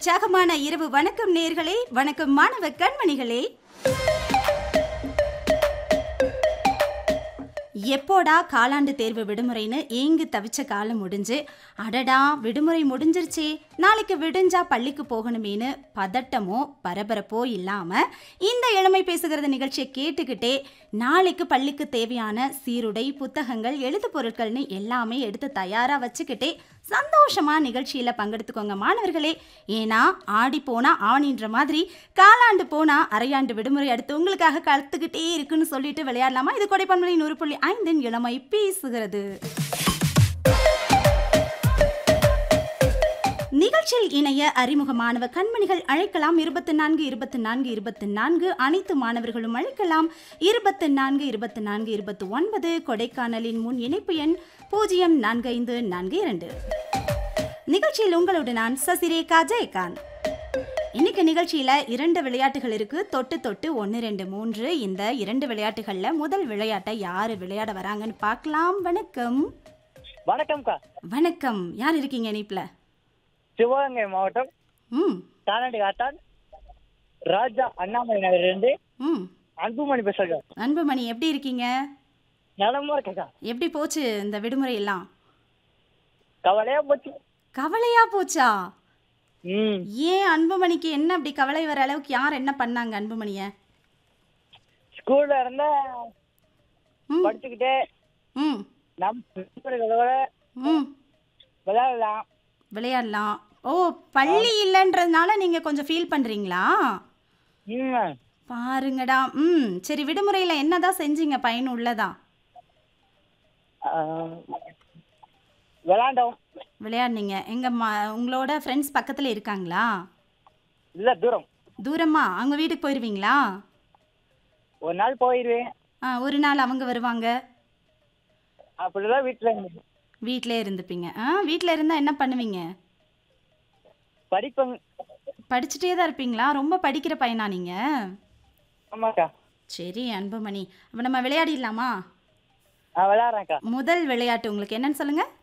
உற்சாகமான இரவு வணக்கம் நேர்களே வணக்கம் மாணவ கண்மணிகளே எப்போடா காலாண்டு தேர்வு விடுமுறைன்னு ஏங்கு தவிச்ச காலம் முடிஞ்சு அடடா விடுமுறை முடிஞ்சிருச்சே நாளைக்கு விடிஞ்சா பள்ளிக்கு போகணுமேனு பதட்டமோ பரபரப்போ இல்லாம இந்த இளமை பேசுகிறது நிகழ்ச்சியை கேட்டுக்கிட்டே நாளைக்கு பள்ளிக்கு தேவையான சீருடை புத்தகங்கள் எழுது பொருட்கள்னு எல்லாமே எடுத்து தயாரா வச்சுக்கிட்டே சந்தோஷமா நிகழ்ச்சியில பங்கெடுத்துக்கோங்க மாணவர்களே ஏன்னா ஆடி போனா ஆணின்ற மாதிரி காலாண்டு போனா அரையாண்டு விடுமுறை அடுத்து உங்களுக்காக கலத்துக்கிட்டே இருக்குன்னு சொல்லிட்டு விளையாடலாமா இது கொடைப்பண்பலை நூறு புள்ளி ஐந்தின் இளமை பேசுகிறது நிகழ்ச்சியில் இணைய அறிமுக மாணவ கண்மணிகள் அழைக்கலாம் இருபத்தி நான்கு இருபத்தி நான்கு இருபத்தி நான்கு அனைத்து மாணவர்களும் அழைக்கலாம் இருபத்தி நான்கு இருபத்தி நான்கு இருபத்தி ஒன்பது கொடைக்கானலின் முன் இணைப்பு எண் பூஜ்ஜியம் நான்கு ஐந்து நான்கு இரண்டு நிகழ்ச்சியில் உங்களோடு நான் சசிரேகா ஜெயகாந்த் இன்னைக்கு நிகழ்ச்சியில இரண்டு விளையாட்டுகள் இருக்கு தொட்டு தொட்டு ஒன்று ரெண்டு மூன்று இந்த இரண்டு விளையாட்டுகள்ல முதல் விளையாட்டை யாரு விளையாட வராங்கன்னு பார்க்கலாம் வணக்கம் வணக்கம்க்கா வணக்கம் யார் இருக்கீங்க இணைப்புல சிவகங்கை மாவட்டம் ம் தானாண்டி காத்தான் ராஜா அண்ணாமலை நகரிலிருந்து ம் அன்புமணி பேசுறேன் அன்புமணி எப்படி இருக்கீங்க நலமா இருக்கேக்கா எப்படி போச்சு இந்த விடுமுறை எல்லாம் கவலையா போச்சு கவலையா போச்சா ம் ஏன் அன்புமணிக்கு என்ன அப்படி கவலை வர அளவுக்கு யார் என்ன பண்ணாங்க அன்புமணிய ஸ்கூல்ல இருந்தா ம் படிச்சுக்கிட்டே ம் நம் நண்பர்களோட ம் விளையாடலாம் விளையாடலாம் ஓ பள்ளி இல்லைன்றதுனால நீங்க கொஞ்சம் ஃபீல் பண்றீங்களா ம் பாருங்கடா ம் சரி விடுமுறையில் என்னதான் செஞ்சீங்க பயனுள்ளதா ஆ, விளையாண்டோம் விளையாடுனீங்க எங்க மா உங்களோட ஃப்ரெண்ட்ஸ் பக்கத்தில் இருக்காங்களா இல்ல தூரம் தூரமா அவங்க வீட்டுக்கு போயிடுவீங்களா ஒரு நாள் போயிடுவேன் ஆ ஒரு நாள் அவங்க வருவாங்க அப்படிதான் வீட்டுல இருந்து வீட்டிலே இருந்துப்பீங்க ஆ வீட்டில் இருந்தால் என்ன பண்ணுவீங்க படிப்பேன் படிச்சுட்டே தான் இருப்பீங்களா ரொம்ப படிக்கிற பையனா நீங்கள் ஆமாக்கா சரி அன்புமணி அப்போ நம்ம விளையாடிடலாமா நான் விளையாடுறேன்க்கா முதல் விளையாட்டு உங்களுக்கு என்னன்னு சொல்லுங்கள்